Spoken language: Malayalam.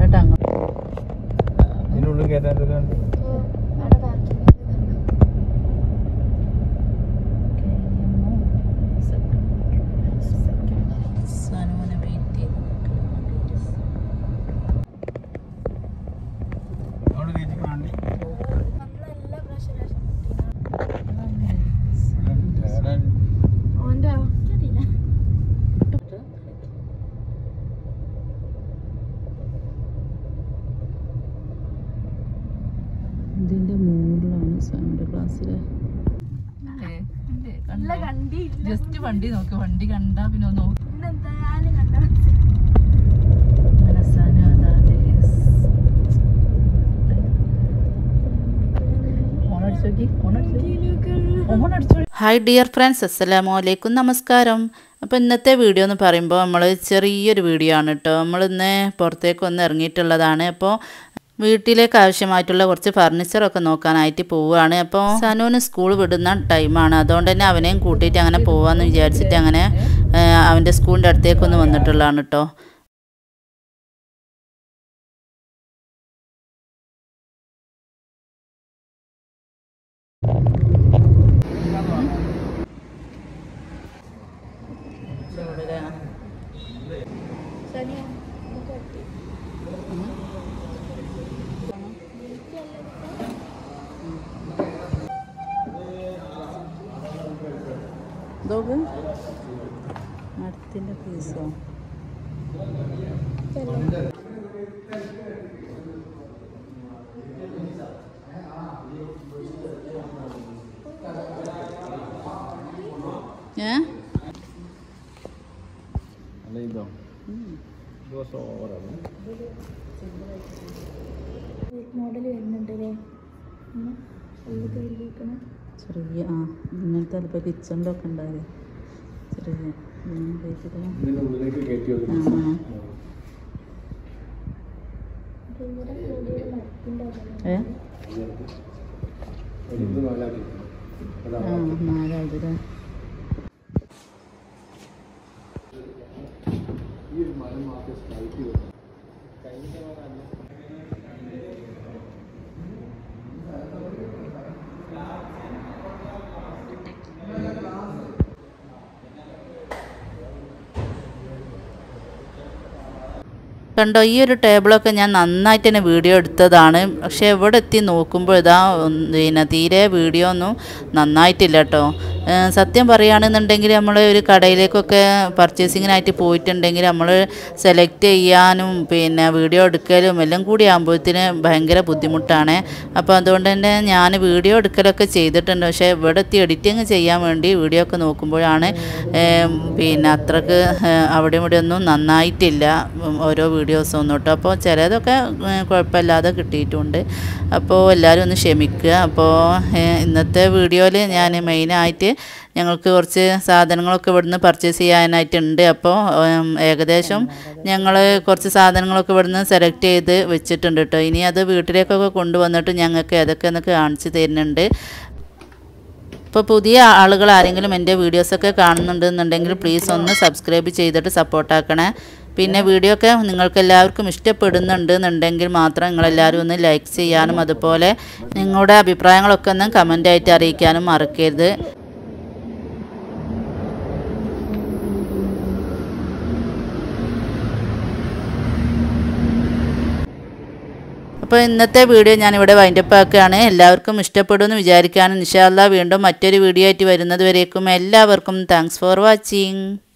എന്നിട്ട് അങ്ങോട്ട് ഇതിനുള്ളിൽ കയറ്റാൻ സനുവിനെ വെയിറ്റ് ചെയ്ത് അവിടെ കയറ്റി വണ്ടി ഇതിന്റെ മുകളിലാണ് സനുവിന്റെ ക്ലാസ്സില് ജസ്റ്റ് വണ്ടി നോക്ക് വണ്ടി കണ്ടാ പിന്നെ ഒന്ന് നോക്ക് അങ്ങനെ സനു അതാ ഓണടിച്ചോക്കി ഓണടിച്ചോക്കി ഓണടിച്ചോ ഹായ് ഡിയർ ഫ്രണ്ട്സ് അസ്സലാമു അലൈക്കും നമസ്കാരം അപ്പോൾ ഇന്നത്തെ വീഡിയോ എന്ന് പറയുമ്പോൾ നമ്മൾ ചെറിയൊരു വീഡിയോ ആണ് കേട്ടോ നമ്മളിന്ന് പുറത്തേക്ക് ഒന്ന് ഇറങ്ങിയിട്ടുള്ളതാണ് അപ്പോൾ വീട്ടിലേക്ക് ആവശ്യമായിട്ടുള്ള കുറച്ച് ഫർണിച്ചറൊക്കെ നോക്കാനായിട്ട് പോവുകയാണ് അപ്പോൾ സനുവിന് സ്കൂൾ വിടുന്ന ടൈമാണ് അതുകൊണ്ട് തന്നെ അവനെയും കൂട്ടിയിട്ട് അങ്ങനെ പോവാമെന്ന് വിചാരിച്ചിട്ട് അങ്ങനെ ആ, അവൻ്റെ സ്കൂളിൻ്റെ അടുത്തേക്കൊന്ന് വന്നിട്ടുള്ളതാണ് കേട്ടോ ഇതൊക്കെ മരത്തിൻ്റെ പീസോ ഏ അല്ല ഇതോ ദിവസം ഓവറാണ് മോഡൽ വരുന്നുണ്ടല്ലേ ചെറിയ ആ ഇങ്ങനത്തെ ചിലപ്പോൾ കിച്ചണിൻ്റെ ഒക്കെ ഉണ്ടാവില്ലേ ചെറിയ ഉം, കഴിച്ചിട്ട്. ഇതിന്റെ ഉള്ളിലേക്ക് കയറ്റി ആ, വെക്കും ആ. ഏ ഇത് നാലാക്കി ആ നാലാവതല്ലേ ഈ ഒരു മരം മാത്രം സ്ട്രൈക്ക് ചെയ്തു കണ്ടോ ഈ ഒരു ടേബിളൊക്കെ ഞാൻ നന്നായിട്ട് തന്നെ വീഡിയോ എടുത്തതാണ് പക്ഷേ ഇവിടെ എത്തി നോക്കുമ്പോൾ ഇതാ ഉം, പിന്നെ തീരെ വീഡിയോ ഒന്നും നന്നായിട്ടില്ല കേട്ടോ ഏ, സത്യം പറയുകയാണെന്നുണ്ടെങ്കിൽ നമ്മൾ ഒരു കടയിലേക്കൊക്കെ പർച്ചേസിങ്ങിനായിട്ട് പോയിട്ടുണ്ടെങ്കിൽ നമ്മൾ സെലക്ട് ചെയ്യാനും പിന്നെ വീഡിയോ എടുക്കലും എല്ലാം കൂടി ആകുമ്പോഴത്തേന് ഭയങ്കര ബുദ്ധിമുട്ടാണ് അപ്പോൾ അതുകൊണ്ട് തന്നെ ഞാൻ വീഡിയോ എടുക്കലൊക്കെ ചെയ്തിട്ടുണ്ട് പക്ഷേ ഇവിടെ എത്തി എഡിറ്റിങ് ചെയ്യാൻ വേണ്ടി വീഡിയോ ഒക്കെ നോക്കുമ്പോഴാണ് ഏ, പിന്നെ അത്രക്ക് ഏ, അവിടെ ഇവിടെ ഒന്നും നന്നായിട്ടില്ല ഉം, ഓരോ വീഡിയോസും ഒന്നും കേട്ടോ അപ്പോൾ ചിലതൊക്കെ ഏ, കുഴപ്പമില്ലാതെ കിട്ടിയിട്ടുണ്ട് അപ്പോൾ എല്ലാവരും ഒന്ന് ക്ഷമിക്കുക അപ്പോൾ ഏ, ഇന്നത്തെ വീഡിയോയിൽ ഞാൻ മെയിനായിട്ട് ഞങ്ങൾക്ക് കുറച്ച് സാധനങ്ങളൊക്കെ ഇവിടുന്ന് പർച്ചേസ് ചെയ്യാനായിട്ടുണ്ട് അപ്പോൾ ഉം, ഏകദേശം ഞങ്ങൾ കുറച്ച് സാധനങ്ങളൊക്കെ ഇവിടുന്ന് സെലക്ട് ചെയ്ത് വെച്ചിട്ടുണ്ട് കേട്ടോ ഇനി അത് വീട്ടിലേക്കൊക്കെ കൊണ്ടുവന്നിട്ട് ഞങ്ങൾക്ക് ഏതൊക്കെ എന്നൊക്കെ കാണിച്ചു തരുന്നുണ്ട് ഇപ്പോൾ പുതിയ ആളുകൾ ആരെങ്കിലും എൻ്റെ വീഡിയോസൊക്കെ കാണുന്നുണ്ടെന്നുണ്ടെങ്കിൽ പ്ലീസ് ഒന്ന് സബ്സ്ക്രൈബ് ചെയ്തിട്ട് സപ്പോർട്ടാക്കണേ പിന്നെ വീഡിയോ ഒക്കെ നിങ്ങൾക്ക് എല്ലാവർക്കും ഇഷ്ടപ്പെടുന്നുണ്ട് എന്നുണ്ടെങ്കിൽ മാത്രം നിങ്ങളെല്ലാവരും ഒന്ന് ലൈക്ക് ചെയ്യാനും അതുപോലെ നിങ്ങളുടെ അഭിപ്രായങ്ങളൊക്കെ ഒന്ന് കമൻ്റായിട്ട് അറിയിക്കാനും മറക്കരുത് അപ്പോൾ ഇന്നത്തെ വീഡിയോ ഞാനിവിടെ വൈൻഡപ്പ് ആക്കുകയാണ് എല്ലാവർക്കും ഇഷ്ടപ്പെടുമെന്ന് വിചാരിക്കുകയാണ് നിഷാല്ല വീണ്ടും മറ്റൊരു വീഡിയോ ആയിട്ട് വരുന്നത് വരേക്കും എല്ലാവർക്കും താങ്ക്സ് ഫോർ വാച്ചിങ്